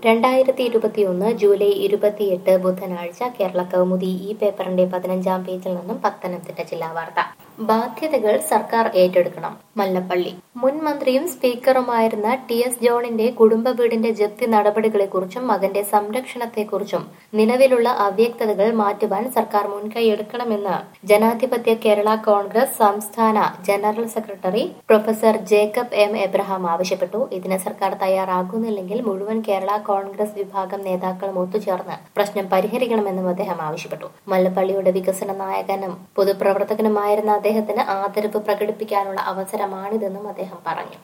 രണ്ടായിരത്തി ഇരുപത്തിയൊന്ന് ജൂലൈ ഇരുപത്തിയെട്ട് ബുധനാഴ്ച കേരള കൗമുദി ഈ പേപ്പറിന്റെ പതിനഞ്ചാം പേജിൽ നിന്നും പത്തനംതിട്ട ജില്ലാ വാർത്ത ബാധ്യതകൾ സർക്കാർ ഏറ്റെടുക്കണം മല്ലപ്പള്ളി മുൻ മന്ത്രിയും സ്പീക്കറുമായിരുന്ന ടി എസ് ജോണിന്റെ കുടുംബ വീടിന്റെ ജപ്തി നടപടികളെക്കുറിച്ചും മകന്റെ സംരക്ഷണത്തെക്കുറിച്ചും നിലവിലുള്ള അവ്യക്തതകൾ മാറ്റുവാൻ സർക്കാർ മുൻകൈയെടുക്കണമെന്ന് ജനാധിപത്യ കേരള കോൺഗ്രസ് സംസ്ഥാന general secretary professor Jacob M Abraham ആവശ്യപ്പെട്ടു ഇതിന് സർക്കാർ തയ്യാറാകുന്നില്ലെങ്കിൽ മുഴുവൻ കേരള കോൺഗ്രസ് വിഭാഗം നേതാക്കളും ഒത്തുചേർന്ന് പ്രശ്നം പരിഹരിക്കണമെന്നും അദ്ദേഹം ആവശ്യപ്പെട്ടു മല്ലപ്പള്ളിയുടെ വികസന നായകനും പൊതുപ്രവർത്തകനുമായിരുന്ന അദ്ദേഹത്തിന് ആദരവ് പ്രകടിപ്പിക്കാനുള്ള അവസരമാണിതെന്നും അദ്ദേഹം പറഞ്ഞു